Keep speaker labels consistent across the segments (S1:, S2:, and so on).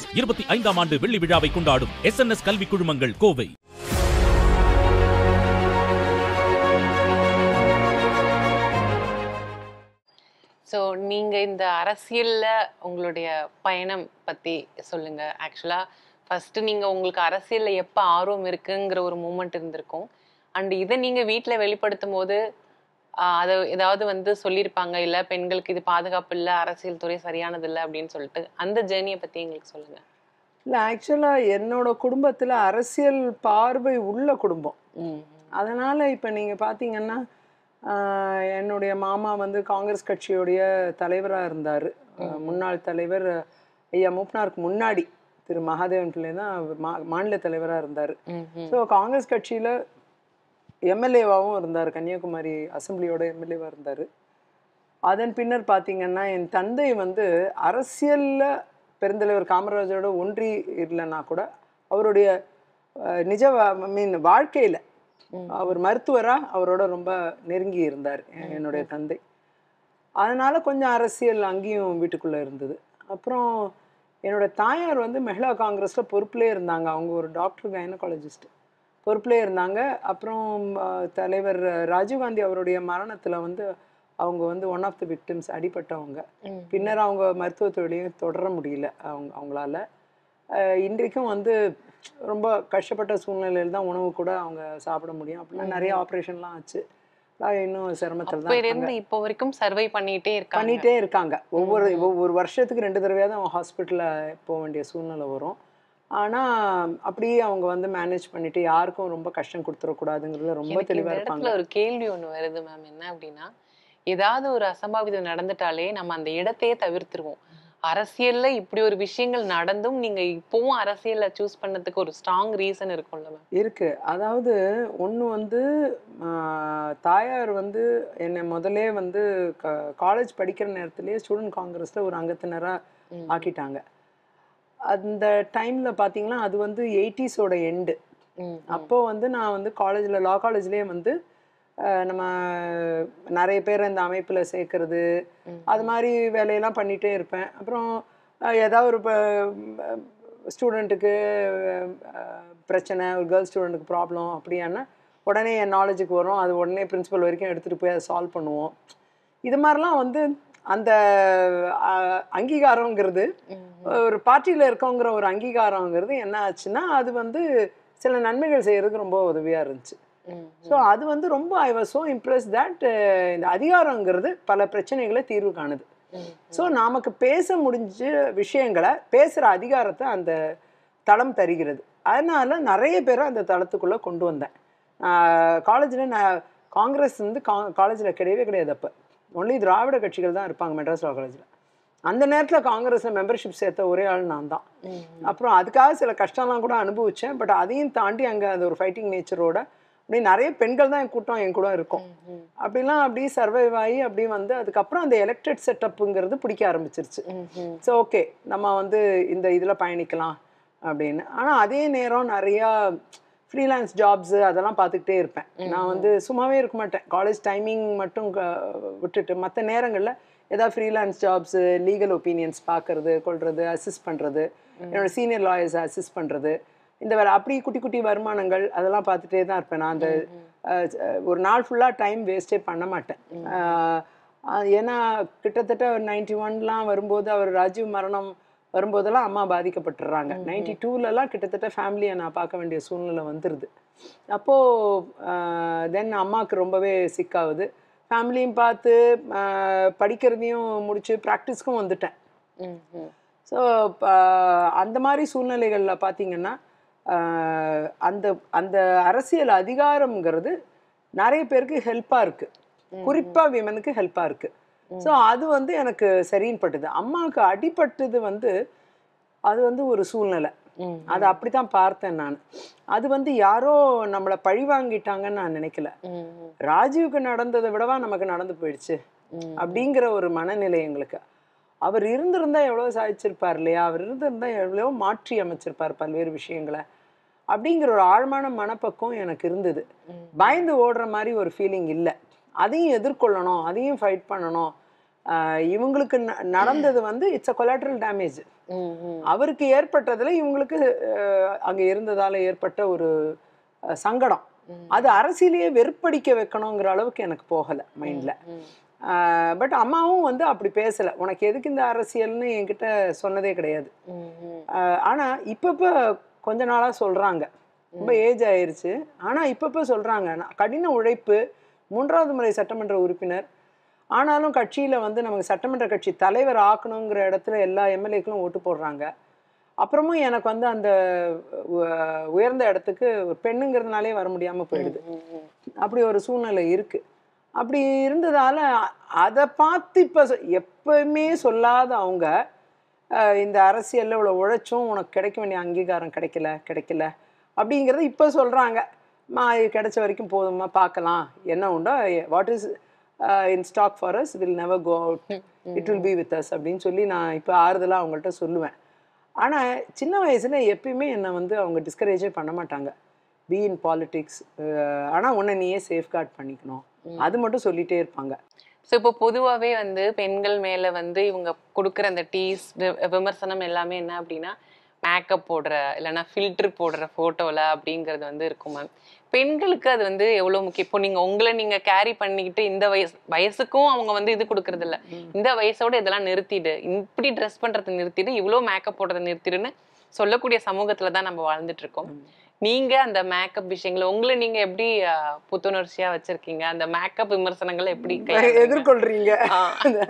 S1: இருபத்தி ஐந்தாம் ஆண்டு வெள்ளி விழாவை கொண்டாடும் எஸ் என் எஸ் கல்வி குழுமங்கள் கோவை
S2: ஸோ நீங்கள் இந்த அரசியலில் உங்களுடைய பயணம் பற்றி சொல்லுங்கள் ஆக்சுவலாக ஃபஸ்ட்டு நீங்கள் உங்களுக்கு அரசியலில் எப்போ ஆர்வம் இருக்குங்கிற ஒரு மூமெண்ட் இருந்திருக்கும் அண்ட் இதை நீங்கள் வீட்டில் வெளிப்படுத்தும் போது ஆஹ், அதை ஏதாவது வந்து சொல்லியிருப்பாங்க இல்லை பெண்களுக்கு இது பாதுகாப்பு இல்லை அரசியல் துறை சரியானது இல்லை அப்படின்னு சொல்லிட்டு அந்த ஜேர்னியை பற்றி எங்களுக்கு சொல்லுங்கள்
S3: இல்லை ஆக்சுவலாக என்னோட குடும்பத்தில் அரசியல் பார்வை உள்ள குடும்பம்
S2: ம்
S3: அதனால் இப்போ நீங்கள் பார்த்தீங்கன்னா ஆஹ், என்னுடைய மாமா வந்து காங்கிரஸ் கட்சியுடைய தலைவராக இருந்தார் முன்னாள் தலைவர் ஐயா மூப்பனாருக்கு முன்னாடி திரு மகாதேவன் பிள்ளை தான் அவர் மா மாநில தலைவராக இருந்தார்
S2: ம் ம்
S3: ஸோ காங்கிரஸ் கட்சியில் எம்எல்ஏவாகவும் இருந்தார் கன்னியாகுமரி அசெம்பிளியோட எம்எல்ஏவாக இருந்தார் அதன் பின்னர் பார்த்தீங்கன்னா என் தந்தை வந்து அரசியலில் பெருந்தலைவர் காமராஜரோட ஒன்றி இல்லைன்னா கூட அவருடைய அஹ், நிஜ மீன் வாழ்க்கையில் அவர் மருத்துவராக அவரோட ரொம்ப நெருங்கி இருந்தார் எ- என்னுடைய தந்தை அதனால கொஞ்சம் அரசியல் அங்கேயும் வீட்டுக்குள்ளே இருந்தது அப்புறம் என்னோட தாயார் வந்து மகிழா காங்கிரஸில் பொறுப்புலே இருந்தாங்க அவங்க ஒரு டாக்டர் கைனகாலஜிஸ்ட் பொறுப்புலே இருந்தாங்க அப்புறம் அஹ், தலைவர் ராஜீவ்காந்தி அவருடைய மரணத்தில் வந்து அவங்க வந்து ஒன் ஆஃப் த விக்டிம்ஸ் அடிபட்டவங்க
S2: ம்.
S3: பின்னர் அவங்க மருத்துவ தொழிலையும் தொடர முடியல அவங்க அவங்களால அஹ், இன்றைக்கும் வந்து ரொம்ப கஷ்டப்பட்ட சூழ்நிலையில் தான் உணவு கூட அவங்க சாப்பிட முடியும் அப்படிலாம் நிறைய ஆப்ரேஷன்லாம் ஆச்சு அதான் இன்னும் சிரமத்தில் தான்
S2: அப்போ
S3: இருக்காங்க.
S2: இருந்து இப்போ வரைக்கும் சர்வை பண்ணிட்டே இருக்காங்க
S3: பண்ணிட்டே இருக்காங்க ஒவ்வொரு ஒவ்வொரு வருஷத்துக்கு ரெண்டு தடவையாவது அவங்க ஹாஸ்பிட்டலில் போக வேண்டிய சூழ்நிலை வரும் ஆனால் அப்படியே அவங்க வந்து மேனேஜ் பண்ணிட்டு யாருக்கும் ரொம்ப கஷ்டம் கொடுத்துடக்கூடாதுங்கிறதுல ரொம்ப
S2: எனக்கு இந்த
S3: தெளிவாக
S2: இடத்துல
S3: இருப்பாங்க
S2: ஒரு கேள்வி ஒண்ணு வருது மேம் என்ன அப்படின்னா ஏதாவது ஒரு அசம்பாவிதம் நடந்துட்டாலே நம்ம அந்த இடத்தையே தவிர்த்துருவோம் அரசியல்ல இப்படி ஒரு விஷயங்கள் நடந்தும் நீங்க இப்பவும் அரசியல்ல சூஸ் பண்ணதுக்கு ஒரு ஸ்ட்ராங் ரீசன் இருக்கும்ல மேம்
S3: இருக்கு அதாவது ஒன்று வந்து ஆஹ், தாயார் வந்து என்னை முதலே வந்து காலேஜ் படிக்கிற நேரத்திலேயே ஸ்டூடெண்ட் காங்கிரஸில் ஒரு அங்கத்தினராக ஆக்கிட்டாங்க அந்த டைமில் பார்த்தீங்கன்னா அது வந்து எயிட்டிஸோட எண்டு அப்போ வந்து நான் வந்து காலேஜில் லா காலேஜ்லேயே வந்து அஹ், நம்ம நிறைய பேர் இந்த அமைப்பில் சேர்க்கறது அது மாதிரி வேலையெல்லாம் பண்ணிகிட்டே இருப்பேன் அப்புறம் அஹ், ஏதாவது ஒரு ஸ்டூடெண்ட்டுக்கு பிரச்சனை ஒரு கேர்ள் ஸ்டூடெண்ட்டுக்கு ப்ராப்ளம் அப்படியானா உடனே என் நாலேஜுக்கு வரும் அது உடனே பிரின்சிபல் வரைக்கும் எடுத்துகிட்டு போய் அதை சால்வ் பண்ணுவோம் இது மாதிரிலாம் வந்து அந்த அஹ், அங்கீகாரங்கிறது ஒரு பார்ட்டியில் இருக்கோங்கிற ஒரு அங்கீகாரங்கிறது என்ன ஆச்சுன்னா அது வந்து சில நன்மைகள் செய்யறதுக்கு ரொம்ப உதவியாக இருந்துச்சு ஸோ அது வந்து ரொம்ப I was so impress that இந்த அதிகாரங்கிறது பல பிரச்சனைகளை தீர்வு காணுது ஸோ நமக்கு பேச முடிஞ்ச விஷயங்களை பேசுகிற அதிகாரத்தை அந்த தளம் தருகிறது அதனால நிறைய பேரை அந்த தளத்துக்குள்ளே கொண்டு வந்தேன் காலேஜில் நான் காங்கிரஸ் வந்து கா காலேஜில் கிடையவே கிடையாது அப்போ ஒன்லி திராவிட கட்சிகள் தான் இருப்பாங்க மெட்ராஸ் லா காலேஜில் அந்த நேரத்தில் காங்கிரஸில் மெம்பர்ஷிப் சேர்த்த ஒரே ஆள் நான் தான் அப்புறம் அதுக்காக சில கஷ்டம்லாம் கூட அனுபவித்தேன் பட் அதையும் தாண்டி அங்கே அந்த ஒரு ஃபைட்டிங் நேச்சரோட அப்படி நிறைய பெண்கள் தான் என் கூட்டம் என் கூட இருக்கும் அப்படிலாம் அப்படியே சர்வைவ் ஆகி அப்படி வந்து அதுக்கப்புறம் அந்த எலெக்டட் செட்டப்புங்கிறது பிடிக்க ஆரம்பிச்சிருச்சு ஸோ ஓகே நம்ம வந்து இந்த இதில் பயணிக்கலாம் அப்படின்னு ஆனால் அதே நேரம் நிறையா ஃப்ரீலான்ஸ் ஜாப்ஸு அதெல்லாம் பார்த்துக்கிட்டே இருப்பேன் நான் வந்து சும்மாவே இருக்க மாட்டேன் காலேஜ் டைமிங் மட்டும் க- விட்டுட்டு மற்ற நேரங்களில் ஏதாவது ஃப்ரீலான்ஸ் ஜாப்ஸு லீகல் ஒப்பீனியன்ஸ் பார்க்கறது கொள்வது அசிஸ்ட் பண்ணுறது என்னோட சீனியர் லாயர்ஸை அசிஸ்ட் பண்ணுறது இந்த வேலை அப்படி குட்டி குட்டி வருமானங்கள் அதெல்லாம் பார்த்துட்டே தான் இருப்பேன் நான் அந்த அஹ், அஹ், ஒரு நாள் ஃபுல்லாக டைம் வேஸ்ட்டே பண்ண மாட்டேன் அஹ், அஹ், ஏன்னா கிட்டத்தட்ட ஒரு நைன்டி ஒன்லாம் வரும்போது அவர் ராஜீவ் மரணம் வரும்போதெல்லாம் அம்மா பாதிக்கப்பட்டுறாங்க நைன்டி டூலலாம் கிட்டத்தட்ட ஃபேமிலியை நான் பார்க்க வேண்டிய சூழ்நிலை வந்துடுது அப்போது தென் அம்மாவுக்கு ரொம்பவே சிக்காகுது ஃபேமிலியும் பார்த்து அஹ், படிக்கிறதையும் முடிச்சு ப்ராக்டிஸ்க்கும் வந்துட்டேன் ஸோ அந்த மாதிரி சூழ்நிலைகளில் பார்த்தீங்கன்னா ஆஹ், அந்த அந்த அரசியல் அதிகாரம்ங்கிறது நிறைய பேருக்கு ஹெல்ப்பாக இருக்குது குறிப்பாக விமனுக்கு ஹெல்ப்பாக இருக்குது ஸோ அது வந்து எனக்கு சரின்னு பட்டுது அம்மாவுக்கு அடிபட்டது வந்து அது வந்து ஒரு சூழ்நிலை அதை அப்படி தான் பார்த்தேன் நான் அது வந்து யாரோ நம்மளை பழி வாங்கிட்டாங்கன்னு நான் நினைக்கல ராஜீவுக்கு நடந்ததை விடவா நமக்கு நடந்து போயிடுச்சு அப்படிங்கிற ஒரு மனநிலை எங்களுக்கு அவர் இருந்திருந்தா எவ்வளோ சாதிச்சிருப்பார் இல்லையா அவர் இருந்திருந்தா எவ்வளோ மாற்றி அமைச்சிருப்பார் பல்வேறு விஷயங்களை அப்படிங்கிற ஒரு ஆழமான மனப்பக்குவம் எனக்கு இருந்தது பயந்து ஓடுற மாதிரி ஒரு ஃபீலிங் இல்லை அதையும் எதிர்கொள்ளணும் அதையும் ஃபைட் பண்ணணும் ஆஹ் இவங்களுக்கு ந- நடந்தது வந்து இட்ஸ் அ கொலாட்ரல் டேமேஜ்
S2: ம், ம்.
S3: அவருக்கு ஏற்பட்டதுல இவங்களுக்கு அஹ், அங்க இருந்ததால ஏற்பட்ட ஒரு அஹ், சங்கடம்
S2: ம்.
S3: அது அரசியலையே வெறுப்படிக்க வைக்கணுங்கிற அளவுக்கு எனக்கு போகல மைண்ட்ல
S2: ம்.
S3: பட் அம்மாவும் வந்து அப்படி பேசல உனக்கு எதுக்கு இந்த அரசியல்னு என்கிட்ட சொன்னதே கிடையாது
S2: ம், ம்.
S3: ஆஹ் ஆனா இப்ப இப்ப கொஞ்ச நாளா சொல்றாங்க ரொம்ப ஏஜ் ஆயிருச்சு ஆனா இப்ப இப்ப சொல்றாங்க நான் கடின உழைப்பு மூன்றாவது முறை சட்டமன்ற உறுப்பினர் ஆனாலும் கட்சியில வந்து நமக்கு சட்டமன்ற கட்சி தலைவர் ஆக்கணுங்கிற இடத்துல எல்லா எம்எல்ஏக்களும் ஓட்டு போடுறாங்க அப்புறமும் எனக்கு வந்து அந்த உ- உயர்ந்த இடத்துக்கு ஒரு பெண்ணுங்கிறதுனாலே வர முடியாம போயிடுது
S2: ம், ம்.
S3: அப்படி ஒரு சூழ்நிலை இருக்கு அப்படி இருந்ததால அதை பார்த்து இப்போ எப்பவுமே சொல்லாத அவங்க அஹ், இந்த அரசியல்ல இவ்வளோ உழைச்சும் உனக்கு கிடைக்க வேண்டிய அங்கீகாரம் கிடைக்கல கிடைக்கல அப்படிங்கிறத இப்போ சொல்றாங்க மா இது கிடைச்ச வரைக்கும் போதுமா பார்க்கலாம் என்ன உண்டோ what is in stock for us will never go out it will be with us அப்படின்னு சொல்லி நான் இப்போ ஆறுதலாக அவங்கள்ட்ட சொல்லுவேன் ஆனால் சின்ன வயசுல எப்பயுமே என்னை வந்து அவங்க டிஸ்கரேஜே பண்ண மாட்டாங்க பி இன் பாலிட்டிக்ஸ் ஆனால் உன்னை நீயே சேஃப்கார்ட் பண்ணிக்கணும் அது மட்டும் சொல்லிட்டே இருப்பாங்க
S2: ஸோ இப்போ பொதுவாகவே வந்து பெண்கள் மேலே வந்து இவங்க கொடுக்குற அந்த டீஸ் விமர்சனம் எல்லாமே என்ன அப்படின்னா மேக்கப் போடுற இல்லைன்னா ஃபில்டர் போடுற ஃபோட்டோவில் அப்படிங்கிறது வந்து இருக்கும் மேம் பெண்களுக்கு அது வந்து எவ்வளோ முக்கியம் இப்போ நீங்கள் உங்களை நீங்கள் கேரி பண்ணிக்கிட்டு இந்த வயசு வயசுக்கும் அவங்க வந்து இது கொடுக்கறது இல்ல இந்த வயசோட இதெல்லாம் நிறுத்திடு இப்படி ட்ரெஸ் பண்ணுறதை நிறுத்திடு இவ்வளோ மேக்கப் போடுறதை நிறுத்திடுன்னு சொல்லக்கூடிய சமூகத்தில் தான் நம்ம வாழ்ந்துட்டு இருக்கோம் நீங்க அந்த மேக்கப் விஷயங்களை உங்களை நீங்க எப்படி அஹ், புத்துணர்ச்சியா வச்சிருக்கீங்க அந்த மேக்கப் விமர்சனங்களை எப்படி கையாளுறீங்க?
S3: எதிர்கொள்றீங்க
S2: ஆ.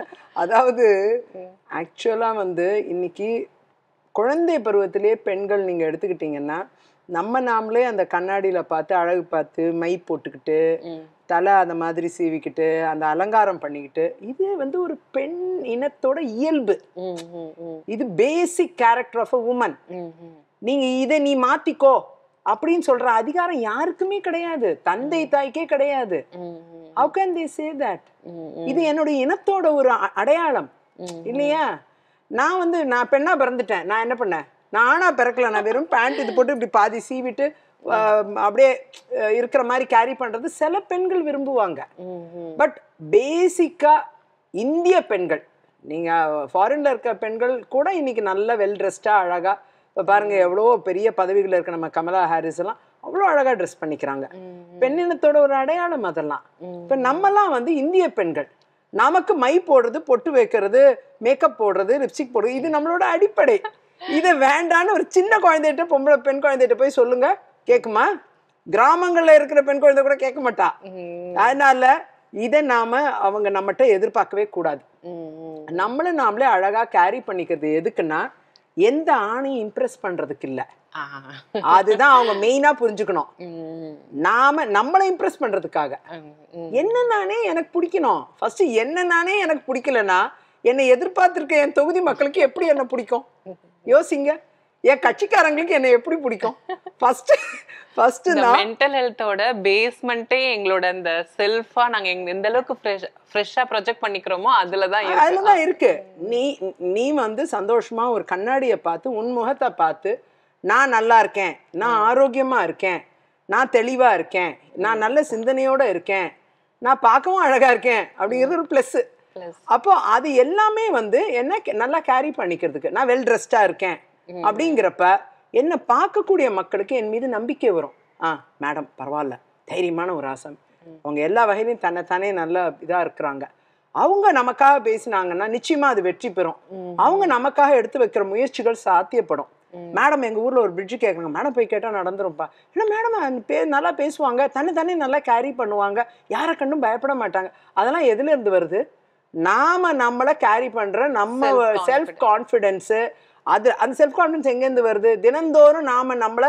S3: அதாவது ஆக்சுவலாக வந்து இன்னைக்கு குழந்தை பருவத்திலே பெண்கள் நீங்கள் எடுத்துக்கிட்டிங்கன்னா நம்ம நாமளே அந்த கண்ணாடியில் பார்த்து அழகு பார்த்து மை போட்டுக்கிட்டு
S2: ம்,
S3: தலை அந்த மாதிரி சீவிக்கிட்டு அந்த அலங்காரம் பண்ணிக்கிட்டு இது வந்து ஒரு பெண் இனத்தோட இயல்பு
S2: ம், ம், ம்,
S3: இது basic character of a woman
S2: ம், ம்,
S3: நீங்க இதை நீ மாத்திக்கோ அப்படின்னு சொல்ற அதிகாரம் யாருக்குமே கிடையாது தந்தை தாய்க்கே கிடையாது
S2: ம், ம்,
S3: how can they say that
S2: ம், ம்,
S3: இது என்னுடைய இனத்தோட ஒரு அ- அடையாளம்
S2: ம்.
S3: இல்லையா நான் வந்து நான் பெண்ணா பிறந்துட்டேன் நான் என்ன பண்ணேன் நான் ஆணா பிறக்கல நான் வெறும் பேண்ட் இது போட்டு இப்படி பாதி சீவிட்டு ஆஹ், அப்படியே அஹ், இருக்கிற மாதிரி கேரி பண்றது சில பெண்கள் விரும்புவாங்க
S2: ம், ம்,
S3: பட் பேசிக்கா இந்திய பெண்கள் நீங்க ஃபாரின்ல இருக்க பெண்கள் கூட இன்னைக்கு நல்ல வெல் ட்ரெஸ்டா அழகா இப்போ பாருங்க எவ்வளோ பெரிய பதவிகள் இருக்க நம்ம கமலா ஹாரிஸ் எல்லாம் அவ்வளோ அழகா ட்ரெஸ் பண்ணிக்கிறாங்க
S2: ம்,
S3: பெண்ணினத்தோட ஒரு அடையாளம் அதெல்லாம்
S2: ம்.
S3: இப்போ நம்மலாம் வந்து இந்திய பெண்கள் நமக்கு மை போடுறது பொட்டு வைக்கிறது மேக்கப் போடுறது லிப்ஸ்டிக் போடுறது இது நம்மளோட அடிப்படை இதை வேண்டான்னு ஒரு சின்ன குழந்தைகிட்ட பொம்பளை பெண் குழந்தைகிட்ட போய் சொல்லுங்க கேக்குமா கிராமங்கள்ல இருக்கிற பெண் குழந்தை கூட கேட்க மாட்டா
S2: ம்,
S3: அதனால இதை நாம அவங்க நம்மகிட்ட எதிர்பார்க்கவே கூடாது
S2: ம், ம்.
S3: நம்மள நாமளே அழகா கேரி பண்ணிக்கிறது எதுக்குன்னா எந்த ஆணையும் இம்ப்ரெஸ் பண்றதுக்கு இல்ல
S2: ஆ.
S3: அதுதான் அவங்க மெயினா புரிஞ்சுக்கணும்
S2: ம்,
S3: நாம நம்மளை இம்ப்ரெஸ் பண்றதுக்காக
S2: ம், ம்.
S3: என்ன நானே எனக்கு பிடிக்கணும் ஃபர்ஸ்ட் என்ன நானே எனக்கு பிடிக்கலனா என்னை எதிர்பார்த்திருக்க என் தொகுதி மக்களுக்கு எப்படி என்ன பிடிக்கும் யோசிங்க என் கட்சிக்காரங்களுக்கு என்ன எப்படி பிடிக்கும் ஃபர்ஸ்ட் ஃபர்ஸ்ட்
S2: இந்த
S3: நான்
S2: மென்டல் ஹெல்த்தோட பேஸ்மெண்ட்டே எங்களோட அந்த செல்ஃபா நாங்க எங்க எந்த அளவுக்கு ஃப்ரெஷ் ஃப்ரெஷ்ஷா ப்ரொஜெக்ட் பண்ணிக்கிறோமோ அதுல தான் இருக்கு
S3: அதுல தான் இருக்கு நீ நீ வந்து சந்தோஷமா ஒரு கண்ணாடியை பார்த்து உன் முகத்தை பார்த்து நான் நல்லா இருக்கேன் நான் ஆரோக்கியமா இருக்கேன் நான் தெளிவா இருக்கேன் நான் நல்ல சிந்தனையோட இருக்கேன் நான் பார்க்கவும் அழகா இருக்கேன் அப்படிங்கிறது ஒரு ப்ளஸ்
S2: Plus.
S3: அப்போ அது எல்லாமே வந்து என்ன கே- நல்லா கேரி பண்ணிக்கிறதுக்கு நான் வெல் ட்ரெஸ்டா இருக்கேன் அப்படிங்கிறப்ப என்ன பார்க்கக்கூடிய மக்களுக்கு என் மீது நம்பிக்கை வரும் ஆ மேடம் பரவாயில்ல தைரியமான ஒரு ஆசம் அவங்க எல்லா வகையிலையும் தன்னைத்தானே நல்லா இதா இருக்கிறாங்க அவங்க நமக்காக பேசினாங்கன்னா நிச்சயமா அது வெற்றி பெறும் அவங்க நமக்காக எடுத்து வைக்கிற முயற்சிகள் சாத்தியப்படும் மேடம் எங்க ஊர்ல ஒரு பிரிட்ஜ் கேட்குறாங்க மேடம் போய் கேட்டா நடந்துரும்ப்பா ஏன்னா மேடம் பே நல்லா பேசுவாங்க தன்னை தானே நல்லா கேரி பண்ணுவாங்க யாரை கண்டும் பயப்பட மாட்டாங்க அதெல்லாம் எதுல இருந்து வருது நாம நம்மளை கேரி பண்ற நம்ம
S2: Self-confidence.
S3: செல்ஃப் கான்ஃபிடென்ஸ் அது அந்த செல்ஃப் கான்ஃபிடன்ஸ் எங்கேருந்து வருது தினந்தோறும் நாம நம்மளை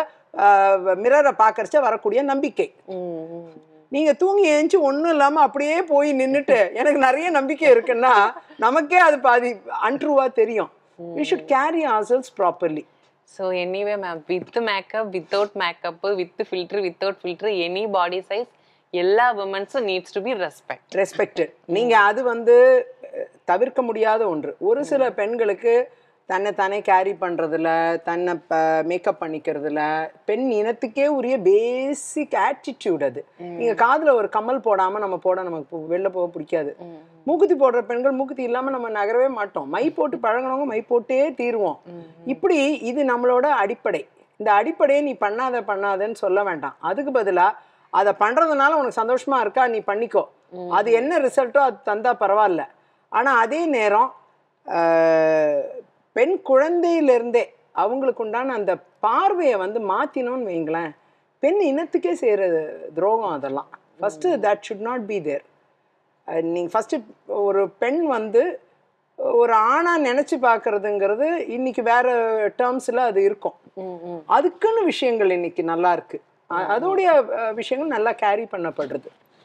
S3: மிரரை பார்க்கறச்ச வரக்கூடிய நம்பிக்கை
S2: ம், ம்,
S3: நீங்க தூங்கி ஏஞ்சி ஒண்ணும் இல்லாம அப்படியே போய் நின்னுட்டு எனக்கு நிறைய நம்பிக்கை இருக்குன்னா நமக்கே அது பாதி அன்ட்ரூவா தெரியும் we should carry ourselves properly
S2: so anyway ma'am with makeup without makeup with filter without filter any body size எல்லா உமன்ஸும் needs to be respect
S3: respected நீங்க அது வந்து அஹ், தவிர்க்க முடியாத ஒன்று ஒரு சில பெண்களுக்கு தன்னை தானே கேரி பண்ணுறதுல தன்னை ப மேக்கப் பண்ணிக்கிறதுல பெண் இனத்துக்கே உரிய பேசிக் ஆட்டிடியூட் அது நீங்கள் காதில் ஒரு கம்மல் போடாமல் நம்ம போட நமக்கு பு- வெளில போக பிடிக்காது மூக்குத்தி போடுற பெண்கள் மூக்குத்தி இல்லாமல் நம்ம நகரவே மாட்டோம் மை போட்டு பழகினவங்க மை போட்டே தீருவோம் இப்படி இது நம்மளோட அடிப்படை இந்த அடிப்படையை நீ பண்ணாத பண்ணாதன்னு சொல்ல வேண்டாம் அதுக்கு பதிலாக அதை பண்ணுறதுனால உனக்கு சந்தோஷமா இருக்கா நீ பண்ணிக்கோ அது என்ன ரிசல்ட்டோ அது தந்தா பரவாயில்ல ஆனால் அதே நேரம் ஆஹ், பெண் குழந்தையிலிருந்தே அவங்களுக்கு உண்டான அந்த பார்வையை வந்து மாற்றினோன்னு வைங்களேன் பெண் இனத்துக்கே செய்கிற துரோகம் அதெல்லாம் first that should not be there நீங்கள் ஃபஸ்ட்டு ஒரு பெண் வந்து ஒரு ஆணா நினச்சி பார்க்கறதுங்கிறது இன்னைக்கு வேற டேர்ம்ஸில் அது இருக்கும்
S2: ம், ம்.
S3: அதுக்குன்னு விஷயங்கள் இன்னைக்கு நல்லா இருக்கு அ- அதோடைய அஹ், விஷயங்கள் நல்லா கேரி பண்ணப்படுறது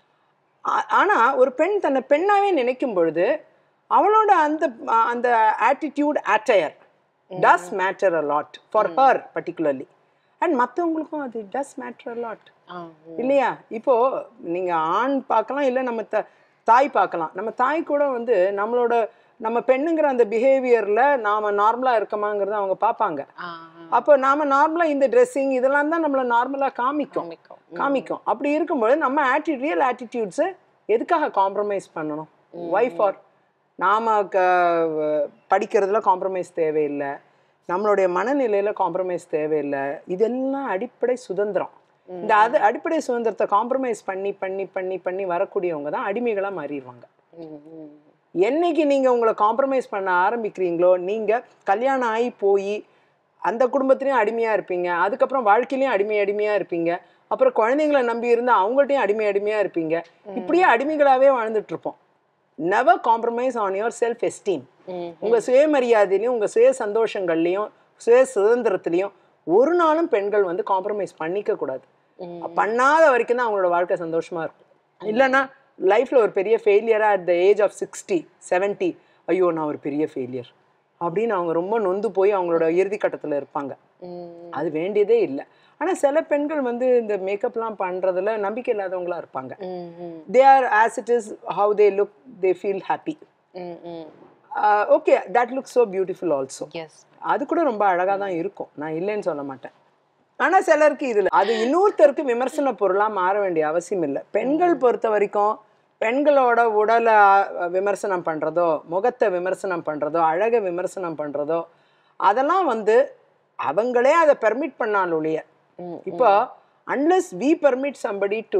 S3: ஆ- ஆனா ஒரு பெண் தன்னை பெண்ணாவே நினைக்கும் பொழுது அவளோட அந்த அ- அந்த attitude attire does matter a lot for her particularly and மற்றவங்களுக்கும் அது டஸ் மேட்டர் அ லாட்
S2: ஆ,
S3: இல்லையா இப்போ நீங்க ஆண் பார்க்கலாம் இல்லை நம்ம த தாய் பார்க்கலாம் நம்ம தாய் கூட வந்து நம்மளோட நம்ம பெண்ணுங்கிற அந்த பிஹேவியர்ல நாம நார்மலா இருக்கமாங்கிறத அவங்க பார்ப்பாங்க
S2: ஆ,
S3: அப்போ நாம நார்மலா இந்த ட்ரெஸ்ஸிங் இதெல்லாம் தான் நம்மள நார்மலா காமிக்கும்
S2: காமிக்கும்.
S3: காமிக்கும் அப்படி இருக்கும்போது நம்ம ஆட்டி ரியல் ஆட்டிடியூட்ஸை எதுக்காக காம்ப்ரமைஸ் பண்ணணும் ஒய்ஃப் ஆர் நாம க படிக்கிறதுல காம்ப்ரமைஸ் தேவையில்லை நம்மளுடைய மனநிலையில காம்ப்ரமைஸ் தேவையில்லை இதெல்லாம் அடிப்படை சுதந்திரம் இந்த அது அடிப்படை சுதந்திரத்தை காம்ப்ரமைஸ் பண்ணி பண்ணி பண்ணி பண்ணி வரக்கூடியவங்க தான் அடிமைகளா மாறிடுவாங்க
S2: ம், ம்.
S3: என்னைக்கு நீங்க உங்களை காம்ப்ரமைஸ் பண்ண ஆரம்பிக்கிறீங்களோ நீங்க கல்யாணம் ஆகி போய் அந்த குடும்பத்திலையும் அடிமையா இருப்பீங்க அதுக்கப்புறம் வாழ்க்கையிலையும் அடிமை அடிமையா இருப்பீங்க அப்புறம் குழந்தைங்களை நம்பி இருந்து அவங்கள்ட்டையும் அடிமை அடிமையா இருப்பீங்க இப்படியே அடிமைகளாவே வாழ்ந்துட்டு இருப்போம் never compromise on your self esteem
S2: ம்,
S3: உங்க சுயமரியாதையிலையும் உங்க சுய சந்தோஷங்கள்லையும் சுய சுதந்திரத்திலையும் ஒரு நாளும் பெண்கள் வந்து காம்ப்ரமைஸ் பண்ணிக்க கூடாது
S2: ம்.
S3: பண்ணாத வரைக்கும் தான் அவங்களோட வாழ்க்கை சந்தோஷமா இருக்கும் இல்லைன்னா லைஃப்ல ஒரு பெரிய ஃபெயிலியரா at the age of sixty seventy ஐயோ நான் ஒரு பெரிய ஃபெயிலியர் அப்படின்னு அவங்க ரொம்ப நொந்து போய் அவங்களோட இறுதி கட்டத்துல இருப்பாங்க
S2: ம்.
S3: அது வேண்டியதே இல்லை ஆனா சில பெண்கள் வந்து இந்த மேக்கப்லாம் பண்றதுல நம்பிக்கை இல்லாதவங்களா இருப்பாங்க
S2: ம், ம்.
S3: They are as it is how they look they feel happy
S2: ம், ம்.
S3: Okay that look so beautiful also
S2: Yes.
S3: அது கூட ரொம்ப அழகா தான் இருக்கும் நான் இல்லைன்னு சொல்ல மாட்டேன் ஆனா சிலருக்கு இதுல அது இன்னொருத்தருக்கு விமர்சன பொருளா மாற வேண்டிய அவசியம் இல்லை பெண்கள் பொறுத்த வரைக்கும் பெண்களோட உடலை அஹ், விமர்சனம் பண்றதோ முகத்தை விமர்சனம் பண்றதோ அழகை விமர்சனம் பண்றதோ அதெல்லாம் வந்து அவங்களே அதை பெர்மிட் பண்ணாலும் ஒழிய
S2: ம்,
S3: இப்போ unless we permit somebody to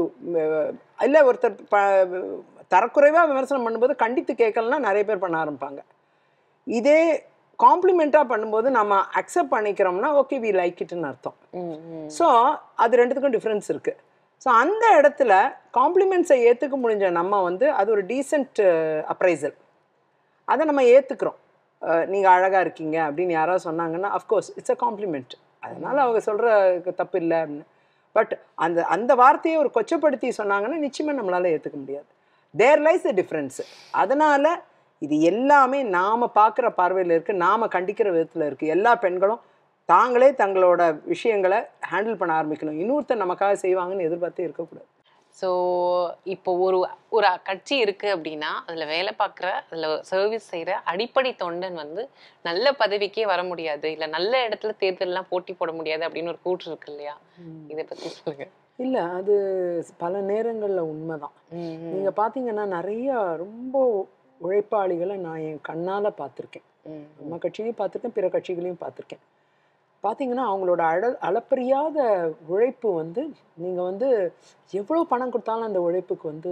S3: இல்லை ஒருத்தர் ப தரக்குறைவா விமர்சனம் பண்ணும்போது கண்டித்து கேட்கலன்னா நிறைய பேர் பண்ண ஆரம்பிப்பாங்க இதே காம்ப்ளிமெண்ட்டாக பண்ணும்போது நம்ம அக்செப்ட் பண்ணிக்கிறோம்னா ஓகே வி லைக் இட்னு அர்த்தம்
S2: ம், ம்.
S3: ஸோ அது ரெண்டுத்துக்கும் டிஃப்ரென்ஸ் இருக்கு ஸோ அந்த இடத்துல காம்ப்ளிமெண்ட்ஸை ஏற்றுக்க முடிஞ்ச நம்ம வந்து அது ஒரு டீசென்ட் அப்ரைசல் அதை நம்ம ஏற்றுக்கிறோம் நீங்கள் அழகாக இருக்கீங்க அப்படின்னு யாராவது சொன்னாங்கன்னா அஃப்கோர்ஸ் இட்ஸ் அ காம்ப்ளிமெண்ட் அதனால் அவங்க சொல்கிற தப்பு இல்லை அப்படின்னு பட் அந்த அந்த வார்த்தையை ஒரு கொச்சப்படுத்தி சொன்னாங்கன்னா நிச்சயமாக நம்மளால் ஏற்றுக்க முடியாது தேர் லைஸ் த டிஃப்ரென்ஸு அதனால் இது எல்லாமே நாம் பார்க்குற பார்வையில் இருக்குது நாம் கண்டிக்கிற விதத்தில் இருக்குது எல்லா பெண்களும் தாங்களே தங்களோட விஷயங்களை ஹேண்டில் பண்ண ஆரம்பிக்கணும் இன்னொருத்தர் நமக்காக செய்வாங்கன்னு எதிர்பார்த்தே இருக்கக்கூடாது
S2: ஸோ இப்போ ஒரு ஒரு கட்சி இருக்கு அப்படின்னா அதுல வேலை பார்க்குற அதுல சர்வீஸ் செய்யற அடிப்படை தொண்டன் வந்து நல்ல பதவிக்கே வர முடியாது இல்ல நல்ல இடத்துல தேர்தல்லாம் போட்டி போட முடியாது அப்படின்னு ஒரு கூற்று இருக்கு இல்லையா இதை பத்தி சொல்லுங்க
S3: இல்லை அது பல நேரங்களில் உண்மைதான்
S2: ம், ம்,
S3: நீங்கள் பார்த்தீங்கன்னா நிறைய ரொம்ப உழைப்பாளிகளை நான் என் கண்ணால் பார்த்துருக்கேன்
S2: ம்,
S3: நம்ம கட்சியிலையும் பார்த்துருக்கேன் பிற கட்சிகளையும் பார்த்துருக்கேன் பார்த்தீங்கன்னா அவங்களோட அழ அளப்பரியாத உழைப்பு வந்து நீங்கள் வந்து எவ்வளோ பணம் கொடுத்தாலும் அந்த உழைப்புக்கு வந்து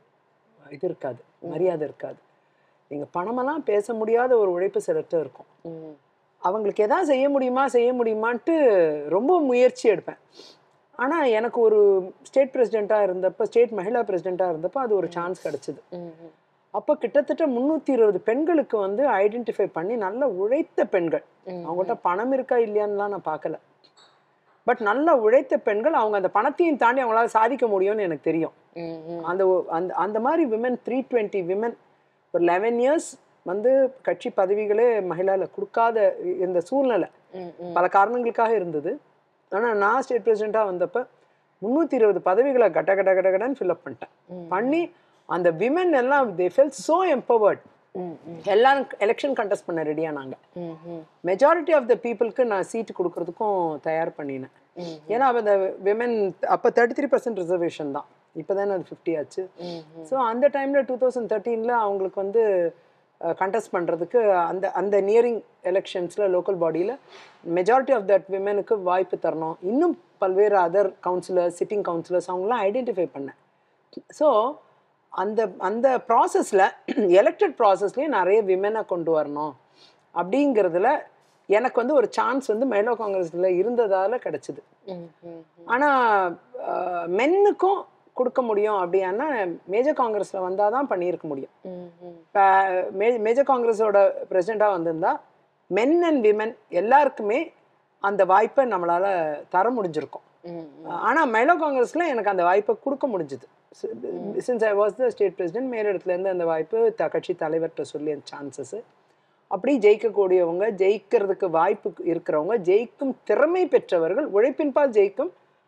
S3: இது இருக்காது மரியாதை இருக்காது நீங்கள் பணமெல்லாம் பேச முடியாத ஒரு உழைப்பு சிலர்கிட்ட இருக்கும்
S2: ம்,
S3: அவங்களுக்கு எதாவது செய்ய முடியுமா செய்ய முடியுமான்ட்டு ரொம்ப முயற்சி எடுப்பேன் ஆனால் எனக்கு ஒரு ஸ்டேட் பிரசிடெண்ட்டாக இருந்தப்போ ஸ்டேட் மகிழா பிரசிடெண்ட்டாக இருந்தப்போ அது ஒரு சான்ஸ் கிடச்சிது
S2: ம், ம்.
S3: அப்போ கிட்டத்தட்ட முந்நூற்றி இருபது பெண்களுக்கு வந்து ஐடென்டிஃபை பண்ணி நல்ல உழைத்த பெண்கள்
S2: ம்,
S3: அவங்கள்ட்ட பணம் இருக்கா இல்லையான்னுலாம் நான் பார்க்கல பட் நல்ல உழைத்த பெண்கள் அவங்க அந்த பணத்தையும் தாண்டி அவங்களால சாதிக்க முடியும்னு எனக்கு தெரியும்
S2: ம், ம்.
S3: அந்த ஒ- அந்த அந்த மாதிரி விமன் த்ரீ டுவெண்ட்டி விமன் ஒரு லெவன் இயர்ஸ் வந்து கட்சி பதவிகளே மகிழாவில் கொடுக்காத இந்த சூழ்நிலை
S2: ம், ம்.
S3: பல காரணங்களுக்காக இருந்தது ஆனால் நான் ஸ்டேட் பிரசிடெண்ட்டாக வந்தப்போ முந்நூற்றி இருபது பதவிகளை கட்ட கட்ட கட்ட கடன்னு ஃபில்அப் பண்ணிட்டேன்
S2: ம்.
S3: பண்ணி அந்த விமன் எல்லாம் தே ஃபெல் ஸோ எம்பவர்ட்
S2: ம், ம்,
S3: எல்லாரும் எலெக்ஷன் கண்டெஸ்ட் பண்ண ரெடியானாங்க
S2: ம், ம்,
S3: மெஜாரிட்டி ஆஃப் த பீப்புளுக்கு நான் சீட்டு கொடுக்கறதுக்கும் தயார் பண்ணினேன்
S2: ம்,
S3: ஏன்னா அப்போ இந்த விமன் அப்போ தேர்ட்டி த்ரீ பர்சன்ட் ரிசர்வேஷன் தான் இப்போ தானே அது ஃபிஃப்டி ஆச்சு
S2: ம், ம்.
S3: ஸோ அந்த டைமில் டூ தௌசண்ட் தேர்ட்டீனில் அவங்களுக்கு வந்து கண்டெஸ்ட் பண்ணுறதுக்கு அந்த அந்த நியரிங் எலெக்ஷன்ஸில் லோக்கல் பாடியில் மெஜாரிட்டி ஆஃப் தட் விமெனுக்கு வாய்ப்பு தரணும் இன்னும் பல்வேறு அதர் கவுன்சிலர்ஸ் சிட்டிங் கவுன்சிலர்ஸ் அவங்களாம் ஐடென்டிஃபை பண்ணேன் ஸோ அந்த அந்த ப்ராசஸில் எலெக்டட் ப்ராசஸ்லேயும் நிறைய விமெனை கொண்டு வரணும் அப்படிங்கிறதுல எனக்கு வந்து ஒரு சான்ஸ் வந்து மயிலோ காங்கிரஸில் இருந்ததால் கிடச்சிது
S2: ம், ம், ம்.
S3: ஆனால் மென்னுக்கும் கொடுக்க முடியும் அப்படின்னா மேஜர் காங்கிரஸில் வந்தால் தான் பண்ணியிருக்க முடியும்
S2: ம், ம்.
S3: இப்போ மே மேஜர் காங்கிரஸோட பிரசிடெண்ட்டாக வந்திருந்தா மென் அண்ட் விமென் எல்லாருக்குமே அந்த வாய்ப்பை நம்மளால் தர முடிஞ்சிருக்கும்
S2: ம், ம்.
S3: ஆனால் மைலோ காங்கிரஸில் எனக்கு அந்த வாய்ப்பை கொடுக்க முடிஞ்சுது since I was the state president மேலிடத்துலேருந்து அந்த வாய்ப்பு த கட்சி தலைவர்கிட்ட சொல்லி அந்த சான்சஸ் அப்படி ஜெயிக்கக்கூடியவங்க ஜெயிக்கிறதுக்கு வாய்ப்பு இருக்கிறவங்க ஜெயிக்கும் திறமை பெற்றவர்கள் உழைப்பின்பால் ஜெயிக்கும்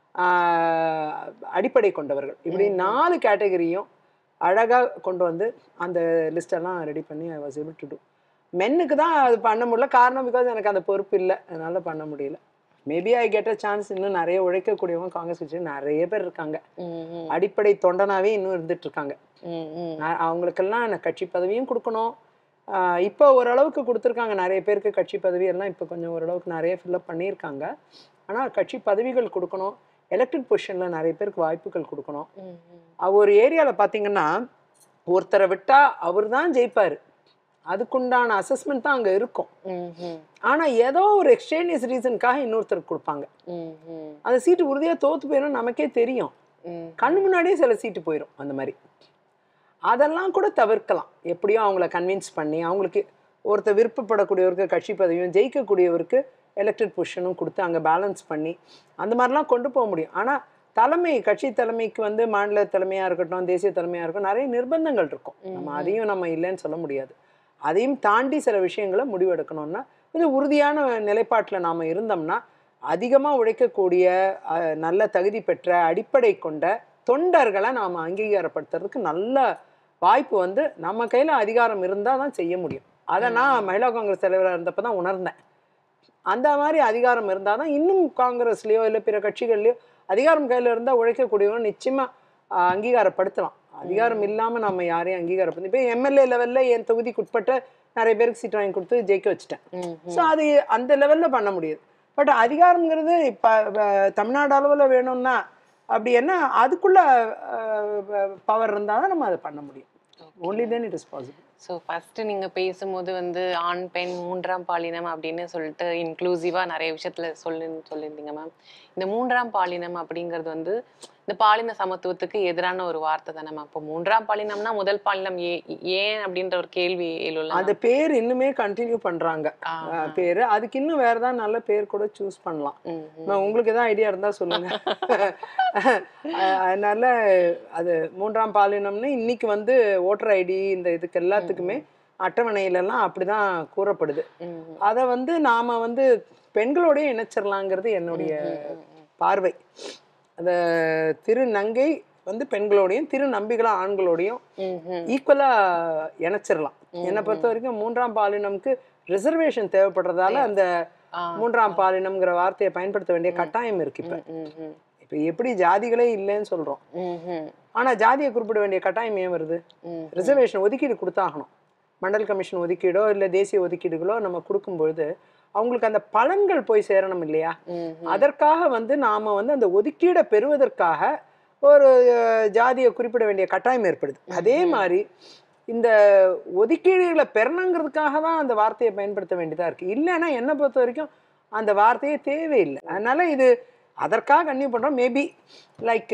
S3: ஆஹ், அடிப்படை கொண்டவர்கள் இப்படி நாலு கேட்டகரியும் அழகாக கொண்டு வந்து அந்த லிஸ்டெல்லாம் ரெடி பண்ணி I was able to do மென்னுக்கு தான் அது பண்ண முடியல காரணம் பிகாஸ் எனக்கு அந்த பொறுப்பு இல்லை அதனால பண்ண முடியல maybe I get a chance இன்னும் நிறைய உழைக்கக்கூடியவங்க காங்கிரஸ் கட்சியில் நிறைய பேர் இருக்காங்க
S2: ம், ம்.
S3: அடிப்படை தொண்டனாவே இன்னும் இருந்துட்டு இருக்காங்க
S2: ம், ம்.
S3: நான் அவங்களுக்கெல்லாம் நான் கட்சி பதவியும் கொடுக்கணும் ஆஹ் இப்போ ஓரளவுக்கு கொடுத்துருக்காங்க நிறைய பேருக்கு கட்சி பதவி எல்லாம் இப்போ கொஞ்சம் ஓரளவுக்கு நிறைய ஃபில்லப் பண்ணியிருக்காங்க ஆனால் கட்சி பதவிகள் கொடுக்கணும் எலெக்டட் பொசிஷனில் நிறைய பேருக்கு வாய்ப்புகள் கொடுக்கணும்
S2: ம், ம்.
S3: அவ ஒரு ஏரியாவில் பார்த்தீங்கன்னா ஒருத்தரை விட்டா அவர் தான் ஜெயிப்பார் அதுக்குண்டான அசஸ்மெண்ட் தான் அங்கே இருக்கும்
S2: ம், ம்.
S3: ஆனால் ஏதோ ஒரு எக்ஸ்டேனியஸ் ரீசனுக்காக இன்னொருத்தருக்கு கொடுப்பாங்க
S2: ம், ம்.
S3: அந்த சீட்டு உறுதியாக தோத்து போயிடும் நமக்கே தெரியும்
S2: ம்.
S3: கண்ணு முன்னாடியே சில சீட்டு போயிடும் அந்த மாதிரி அதெல்லாம் கூட தவிர்க்கலாம் எப்படியோ அவங்கள கன்வின்ஸ் பண்ணி அவங்களுக்கு ஒருத்தர் விருப்பப்படக்கூடியவருக்கு கட்சி பதவியும் ஜெயிக்கக்கூடியவருக்கு எலெக்டட் பொசிஷனும் கொடுத்து அங்கே பேலன்ஸ் பண்ணி அந்த மாதிரிலாம் கொண்டு போக முடியும் ஆனால் தலைமை கட்சி தலைமைக்கு வந்து மாநில தலைமையாக இருக்கட்டும் தேசிய தலைமையாக இருக்கட்டும் நிறைய நிர்பந்தங்கள் இருக்கும் நம்ம அதையும் நம்ம இல்லைன்னு சொல்ல முடியாது அதையும் தாண்டி சில விஷயங்களை முடிவெடுக்கணும்னா கொஞ்சம் உறுதியான நிலைப்பாட்டில் நாம் இருந்தோம்னா அதிகமாக உழைக்கக்கூடிய அஹ், நல்ல தகுதி பெற்ற அடிப்படை கொண்ட தொண்டர்களை நாம் அங்கீகாரப்படுத்துறதுக்கு நல்ல வாய்ப்பு வந்து நம்ம கையில் அதிகாரம் இருந்தால் தான் செய்ய முடியும் அதை நான் மகிழா காங்கிரஸ் தலைவராக இருந்தப்போ தான் உணர்ந்தேன் அந்த மாதிரி அதிகாரம் இருந்தால் தான் இன்னும் காங்கிரஸ்லேயோ இல்லை பிற கட்சிகள்லையோ அதிகாரம் கையில் இருந்தால் உழைக்கக்கூடியவங்க நிச்சயமாக அங்கீகாரப்படுத்தலாம் அதிகாரம் இல்லாமல் நம்ம யாரையும் அங்கீகாரப்படுத்த இப்போ எம்எல்ஏ லெவலில் என் தொகுதிக்கு உட்பட்ட நிறைய பேருக்கு சீட் வாங்கி கொடுத்து ஜெயிக்க வச்சுட்டேன்
S2: ம்,
S3: ஸோ அது அந்த லெவலில் பண்ண முடியுது பட் அதிகாரங்கிறது இப்போ தமிழ்நாடு அளவில் வேணும்னா அப்படி என்ன அதுக்குள்ள பவர் இருந்தால் தான் நம்ம அதை பண்ண முடியும் only then it is possible
S2: so first நீங்க பேசும்போது வந்து ஆண் பெண் மூன்றாம் பாலினம் அப்படின்னு சொல்லிட்டு இன்க்ளூசிவா நிறைய விஷயத்துல சொல்லி சொல்லியிருந்தீங்க மேம் இந்த மூன்றாம் பாலினம் அப்படிங்கிறது வந்து இந்த பாலின சமத்துவத்துக்கு எதிரான ஒரு வார்த்தை தானே மேம் இப்போ மூன்றாம் பாலினம்னா முதல் பாலினம் ஏ ஏன் அப்படின்ற ஒரு கேள்வி எழுல
S3: அந்த பேர் இன்னுமே கண்டினியூ பண்ணுறாங்க பேர் அதுக்கு இன்னும் வேறு தான் நல்ல பேர் கூட சூஸ் பண்ணலாம் நான் உங்களுக்கு எதாவது ஐடியா இருந்தால் சொல்லுங்க அஹ் அதனால அது மூன்றாம் பாலினம்னு இன்னைக்கு வந்து ஓட்டர் ஐடி இந்த இதுக்கு எல்லாத்துக்குமே அட்டவணையிலலாம் அப்படிதான் கூறப்படுது அதை வந்து நாம வந்து பெண்களோடய இணைச்சிடலாங்கிறது என்னுடைய பார்வை அந்த திருநங்கை வந்து பெண்களோடையும் திரு நம்பிகளா ஆண்களோடையும் ஈக்குவலா இணைச்சிடலாம் என்னை பொறுத்த வரைக்கும் மூன்றாம் பாலினம்க்கு ரிசர்வேஷன் தேவைப்படுறதால அந்த மூன்றாம் பாலினம்ங்கிற வார்த்தையை பயன்படுத்த வேண்டிய கட்டாயம் இருக்கு இப்ப இப்ப எப்படி ஜாதிகளே இல்லைன்னு சொல்றோம் ஆனா ஜாதியை குறிப்பிட வேண்டிய கட்டாயம் ஏன் வருது ரிசர்வேஷன் ஒதுக்கீடு கொடுத்தாகணும் மண்டல் கமிஷன் ஒதுக்கீடோ இல்லை தேசிய ஒதுக்கீடுகளோ நம்ம கொடுக்கும்பொழுது அவங்களுக்கு அந்த பலன்கள் போய் சேரணும் இல்லையா அதற்காக வந்து நாம வந்து அந்த ஒதுக்கீடை பெறுவதற்காக ஒரு அஹ், ஜாதியை குறிப்பிட வேண்டிய கட்டாயம் ஏற்படுது அதே மாதிரி இந்த ஒதுக்கீடுகளை பெறணுங்கிறதுக்காக தான் அந்த வார்த்தையை பயன்படுத்த வேண்டியதா இருக்கு இல்லைன்னா என்னை பொறுத்த வரைக்கும் அந்த வார்த்தையே தேவையில்லை அதனால இது அதற்காக கன்னியூ பண்றோம் மேபி லைக்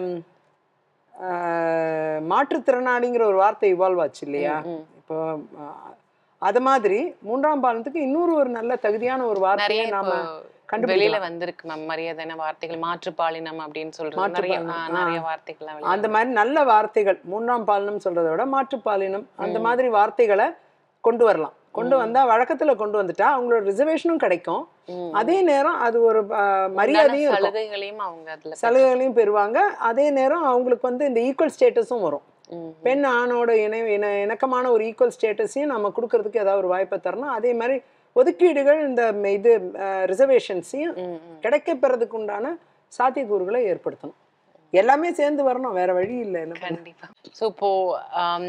S3: மாற்றுத்திறனாளிங்கிற ஒரு வார்த்தை இவால்வ் ஆச்சு இல்லையா இப்போ அஹ், அது மாதிரி மூன்றாம் பாலத்துக்கு இன்னொரு ஒரு நல்ல தகுதியான ஒரு வார்த்தையை
S2: நிறைய
S3: நாம
S2: இப்போ வெளியில வந்திருக்கு மேம் மரியாதையான வார்த்தைகள் மாற்றுப்பாலினம் அப்படின்னு சொல்றது நிறைய ஆ,
S3: மாற்றுப்பாலினம்,
S2: நிறைய
S3: ஆ.
S2: வார்த்தைகள்லாம் வெளியில
S3: அந்த மாதிரி நல்ல வார்த்தைகள் மூன்றாம் பாலினம் சொல்றதை விட மாற்றுப்பாலினம் அந்த மாதிரி வார்த்தைகளை கொண்டு வரலாம் கொண்டு வந்தா வழக்கத்துல கொண்டு வந்துட்டா அவங்களோட ரிசர்வேஷனும் கிடைக்கும்
S2: ம்.
S3: அதே நேரம் அது ஒரு அஹ், மரியாதையும் இருக்கும்.
S2: சலுகைகளையும் அவங்க அதுல
S3: சலுகைகளையும் பெறுவாங்க அதே நேரம் அவங்களுக்கு வந்து இந்த ஈக்குவல் ஸ்டேட்டஸும் வரும்
S2: ம்,
S3: பெண் ஆணோட இணை இண இணக்கமான ஒரு ஈக்குவல் ஸ்டேட்டஸையும் நம்ம கொடுக்கறதுக்கு ஏதாவது ஒரு வாய்ப்பை தரணும் அதே மாதிரி ஒதுக்கீடுகள் இந்த ம- இது ரிசர்வேஷன்ஸையும்
S2: ம், ம்.
S3: கிடைக்க பெறதுக்கு உண்டான சாத்தியக்கூறுகளை ஏற்படுத்தணும் எல்லாமே சேர்ந்து வரணும் வேற வழி இல்லை என்ன பண்ண?
S2: கண்டிப்பா ஸோ இப்போ ஆம்,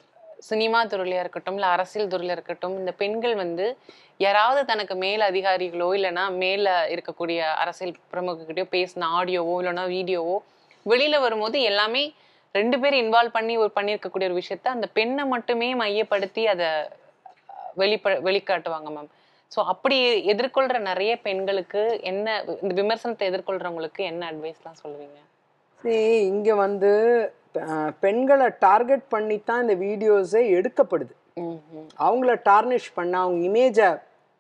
S2: சினிமா துறையில இருக்கட்டும் இல்ல அரசியல் துறையில இருக்கட்டும் இந்த பெண்கள் வந்து யாராவது தனக்கு மேல அதிகாரிகளோ இல்லைன்னா மேல இருக்கக்கூடிய அரசியல் பிரமுகர்கிட்டயோ பேசின ஆடியோவோ இல்லைன்னா வீடியோவோ வெளியில வரும்போது எல்லாமே ரெண்டு பேரும் இன்வால்வ் பண்ணி ஒரு பண்ணியிருக்கக்கூடிய ஒரு விஷயத்த அந்த பெண்ணை மட்டுமே மையப்படுத்தி அதை வெளிப்ப வெளிக்காட்டுவாங்க மேம் ஸோ அப்படி எதிர்கொள்ற நிறைய பெண்களுக்கு என்ன இந்த விமர்சனத்தை எதிர்கொள்றவங்களுக்கு என்ன அட்வைஸ்லாம் சொல்லுவீங்க
S3: சரி இங்க வந்து அஹ், பெண்களை டார்கெட் பண்ணித்தான் இந்த வீடியோஸே எடுக்கப்படுது
S2: ம் ம்
S3: அவங்கள டார்னிஷ் பண்ண அவங்க இமேஜை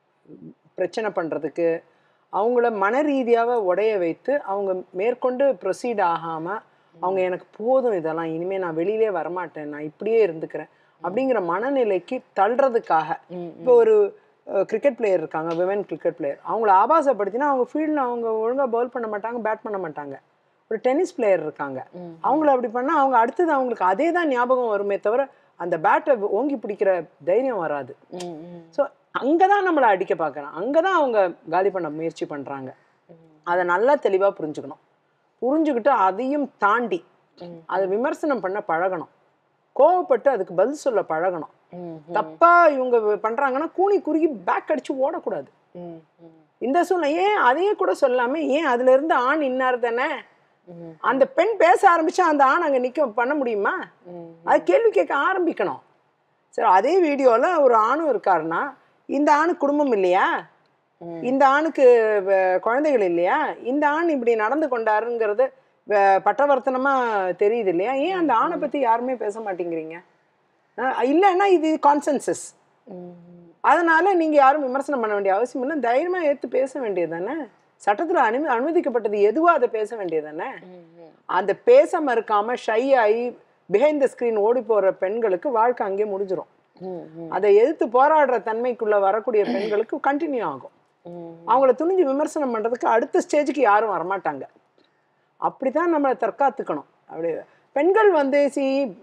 S3: பிரச்சனை பண்ணுறதுக்கு அவங்கள மன ரீதியாக உடைய வைத்து அவங்க மேற்கொண்டு ப்ரொசீட் ஆகாமல் அவங்க எனக்கு போதும் இதெல்லாம் இனிமேல் நான் வெளியிலே வரமாட்டேன் நான் இப்படியே இருந்துக்கிறேன் அப்படிங்கிற மனநிலைக்கு தள்ளுறதுக்காக
S2: ம்
S3: இப்போ ஒரு கிரிக்கெட் பிளேயர் இருக்காங்க விமன் கிரிக்கெட் பிளேயர் அவங்கள ஆபாசப்படுத்தினா அவங்க ஃபீல்டில் அவங்க ஒழுங்காக பவுல் பண்ண மாட்டாங்க பேட் பண்ண மாட்டாங்க ஒரு டென்னிஸ் பிளேயர் இருக்காங்க
S2: ம்
S3: அவங்கள அப்படி பண்ணால் அவங்க அடுத்தது அவங்களுக்கு அதே தான் ஞாபகம் வருமே தவிர அந்த பேட்டை ஓங்கி பிடிக்கிற தைரியம் வராது
S2: ம் ம்
S3: ஸோ அங்கே தான் நம்மளை அடிக்க பார்க்குறான் அங்கே தான் அவங்க காலி பண்ண முயற்சி பண்ணுறாங்க அதை நல்லா தெளிவாக புரிஞ்சுக்கணும் புரிஞ்சுக்கிட்டு அதையும் தாண்டி
S2: ம்.
S3: அதை விமர்சனம் பண்ண பழகணும் கோவப்பட்டு அதுக்கு பதில் சொல்ல பழகணும்
S2: ம்
S3: தப்பா இவங்க பண்றாங்கன்னா கூனி குறுகி பேக் அடிச்சு ஓடக்கூடாது
S2: ம் ம்
S3: இந்த சூழ்நிலை ஏன் அதையே கூட சொல்லாம ஏன் அதுல இருந்து ஆண் இன்னார் தானே
S2: ம்
S3: அந்த பெண் பேச ஆரம்பிச்சா அந்த ஆண் அங்க நிக்க பண்ண முடியுமா
S2: ம்
S3: அது கேள்வி கேட்க ஆரம்பிக்கணும் சரி அதே வீடியோல ஒரு ஆணும் இருக்காருன்னா இந்த ஆணுக்கு குடும்பம் இல்லையா
S2: ம்.
S3: இந்த ஆணுக்கு வ- குழந்தைகள் இல்லையா இந்த ஆண் இப்படி நடந்து கொண்டாருங்கிறது வ- பட்டவர்த்தனமா தெரியுது இல்லையா ஏன் அந்த ஆணை பத்தி யாருமே பேச மாட்டேங்கிறீங்க அஹ் இல்லைன்னா இது கான்சென்சஸ்
S2: ம்
S3: அதனால நீங்க யாரும் விமர்சனம் பண்ண வேண்டிய அவசியம் இல்லை தைரியமா ஏத்து பேச வேண்டியது தானே சட்டத்துல அனுமதி அனுமதிக்கப்பட்டது எதுவோ அதை பேச வேண்டியது தானே
S2: ம் ம்
S3: அந்த பேச மறுக்காம ஷை ஆகி பிஹைண்ட் த ஸ்கிரீன் ஓடி போற பெண்களுக்கு வாழ்க்கை அங்கேயே முடிஞ்சிரும்
S2: ம் ம்
S3: அதை எதிர்த்து போராடுற தன்மைக்குள்ள வரக்கூடிய பெண்களுக்கு கண்டினியூ ஆகும்
S2: ம்
S3: அவங்கள துணிஞ்சு விமர்சனம் பண்றதுக்கு அடுத்த ஸ்டேஜுக்கு யாரும் வரமாட்டாங்க அப்படிதான் நம்மளை தற்காத்துக்கணும் அப்படி பெண்கள் வந்து சி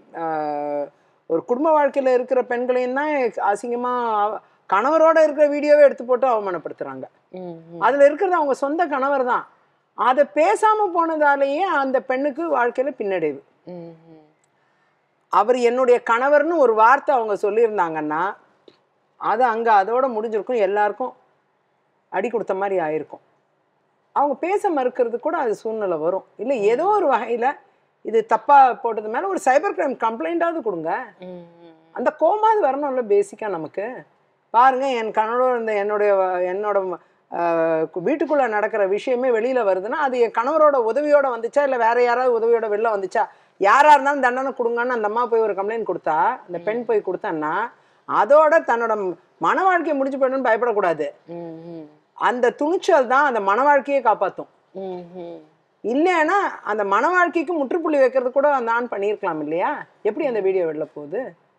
S3: ஒரு குடும்ப வாழ்க்கையில இருக்கிற பெண்களையும் தான் அசிங்கமா அவ- கணவரோட இருக்கிற வீடியோவை எடுத்து போட்டு அவமானப்படுத்துறாங்க
S2: ம் ம்
S3: அதுல இருக்கிறது அவங்க சொந்த கணவர் தான் அதை பேசாம போனதாலேயே அந்த பெண்ணுக்கு வாழ்க்கையில பின்னடைவு
S2: ம் ம்
S3: அவர் என்னுடைய கணவர்னு ஒரு வார்த்தை அவங்க சொல்லியிருந்தாங்கன்னா அது அங்கே அதோட முடிஞ்சிருக்கும் எல்லாருக்கும் அடி கொடுத்த மாதிரி ஆயிருக்கும் அவங்க பேச மறுக்கிறது கூட அது சூழ்நிலை வரும் இல்லை ஏதோ ஒரு வகையில் இது தப்பாக போட்டது மேலே ஒரு சைபர் கிரைம் கம்ப்ளைண்ட்டாவது கொடுங்க
S2: ம் ம்
S3: அந்த கோமாவது வரணும்ல பேசிக்காக நமக்கு பாருங்க என் கணவரோட இருந்த என்னுடைய வ- என்னோட ஆஹ், கு- வீட்டுக்குள்ள நடக்கிற விஷயமே வெளியில வருதுன்னா அது என் கணவரோட உதவியோட வந்துச்சா இல்லை வேற யாராவது உதவியோட வெளில வந்துச்சா யாரா இருந்தாலும் தண்டனை கொடுங்கன்னு அந்த அம்மா போய் ஒரு கம்ப்ளைண்ட் கொடுத்தா அந்த பெண் போய் கொடுத்தான்னா அதோட தன்னோட ம- மன வாழ்க்கையை முடிச்சு போயிடணும்னு பயப்படக்கூடாது
S2: ம் ம்
S3: அந்த துணிச்சல் தான் அந்த மன வாழ்க்கையை காப்பாற்றும்
S2: ம் ம்
S3: இல்லைன்னா அந்த மன வாழ்க்கைக்கு முற்றுப்புள்ளி வைக்கிறது கூட அந்த ஆண் பண்ணியிருக்கலாம் இல்லையா எப்படி அந்த வீடியோ வெளில போகுது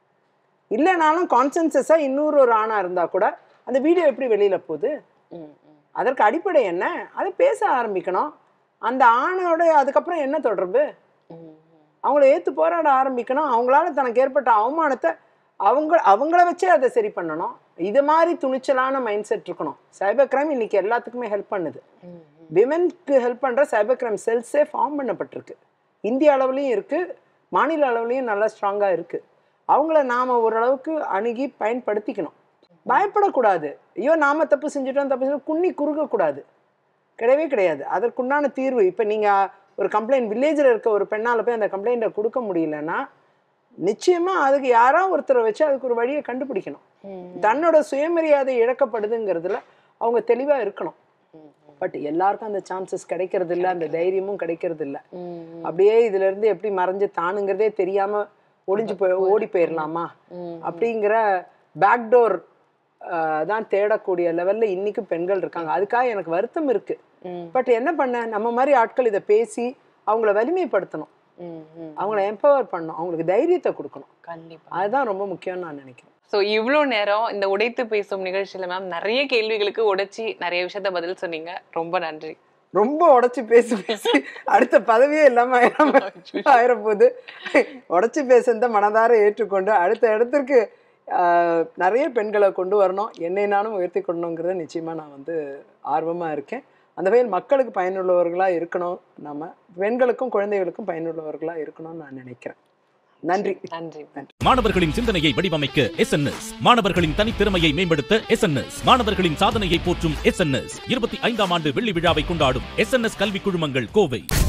S3: இல்லைனாலும் கான்சென்சஸாக இன்னொரு ஒரு ஆணாக இருந்தால் கூட அந்த வீடியோ எப்படி வெளியில் போகுது
S2: ம் ம்
S3: அதற்கு அடிப்படை என்ன அதை பேச ஆரம்பிக்கணும் அந்த ஆணோட அதுக்கப்புறம் என்ன தொடர்பு
S2: ம்
S3: அவங்கள ஏற்று போராட ஆரம்பிக்கணும் அவங்களால தனக்கு ஏற்பட்ட அவமானத்தை அவங்க அவங்கள வச்சே அதை சரி பண்ணணும் இது மாதிரி துணிச்சலான மைண்ட் செட் இருக்கணும் சைபர் கிரைம் இன்னைக்கு எல்லாத்துக்குமே ஹெல்ப் பண்ணுது
S2: ம்
S3: விமென்க்கு ஹெல்ப் பண்ணுற சைபர் கிரைம் செல்ஸே ஃபார்ம் பண்ணப்பட்டிருக்கு இந்திய அளவுலையும் இருக்குது மாநில அளவுலையும் நல்லா ஸ்ட்ராங்காக இருக்குது அவங்கள நாம் ஓரளவுக்கு அணுகி பயன்படுத்திக்கணும் பயப்படக்கூடாது ஐயோ நாம தப்பு செஞ்சுட்டோம் தப்பு செஞ்சு குன்னி குறுகக்கூடாது கிடையவே கிடையாது அதற்குண்டான தீர்வு இப்போ நீங்கள் ஒரு கம்ப்ளைண்ட் வில்லேஜில் இருக்க ஒரு பெண்ணால் போய் அந்த கம்ப்ளைண்ட்டை கொடுக்க முடியலன்னா நிச்சயமாக அதுக்கு யாரோ ஒருத்தரை வச்சு அதுக்கு ஒரு வழியை கண்டுபிடிக்கணும்
S2: ம்
S3: தன்னோட சுயமரியாதை இழக்கப்படுதுங்கிறதுல அவங்க தெளிவாக இருக்கணும்
S2: ம்
S3: பட் எல்லாருக்கும் அந்த சான்சஸ் கிடைக்கிறது இல்ல அந்த தைரியமும் கிடைக்கிறது இல்ல
S2: ம்
S3: அப்படியே இதுல இருந்து எப்படி மறைஞ்சு தானுங்கிறதே தெரியாம ஒளிஞ்சு போய் ஓடி போயிடலாமா
S2: ம்
S3: அப்படிங்கிற பேக்டோர் தான் தேடக்கூடிய லெவல்ல இன்னைக்கு பெண்கள் இருக்காங்க அதுக்காக எனக்கு வருத்தம் இருக்கு
S2: ம்
S3: பட் என்ன பண்ண நம்ம மாதிரி ஆட்கள் இதை பேசி அவங்கள வலிமைப்படுத்தணும்
S2: ம் ம்
S3: அவங்கள எம்பவர் பண்ணணும் அவங்களுக்கு தைரியத்தை கொடுக்கணும்
S2: கண்டிப்பா
S3: அதுதான் ரொம்ப முக்கியம்னு நான் நினைக்கிறேன்
S2: ஸோ இவ்வளோ நேரம் இந்த உடைத்து பேசும் நிகழ்ச்சியில மேம் நிறைய கேள்விகளுக்கு உடைச்சி நிறைய விஷயத்த பதில் சொன்னீங்க ரொம்ப நன்றி
S3: ரொம்ப உடைச்சு பேசி பேசி அடுத்த பதவியே இல்லாம ஆயிராம ஆயிரப்போகுது உடைச்சு பேசுறத மனதார ஏற்றுக்கொண்டு அடுத்த இடத்திற்கு ஆஹ், நிறைய பெண்களை கொண்டு வரணும் என்னை நானும் உயர்த்தி கொள்ளணுங்கிறத நிச்சயமா நான் வந்து ஆர்வமா இருக்கேன் அந்த வகையில் மக்களுக்கு பயனுள்ளவர்களா இருக்கணும் நம்ம பெண்களுக்கும் குழந்தைகளுக்கும் பயனுள்ளவர்களா இருக்கணும்னு நான் நினைக்கிறேன் நன்றி
S2: நன்றி
S1: மாணவர்களின் சிந்தனையை வடிவமைக்க எஸ் மாணவர்களின் தனித்திறமையை மேம்படுத்த எஸ் மாணவர்களின் சாதனையை போற்றும் எஸ் இருபத்தி ஐந்தாம் ஆண்டு வெள்ளி விழாவை கொண்டாடும் எஸ் கல்வி குழுமங்கள் கோவை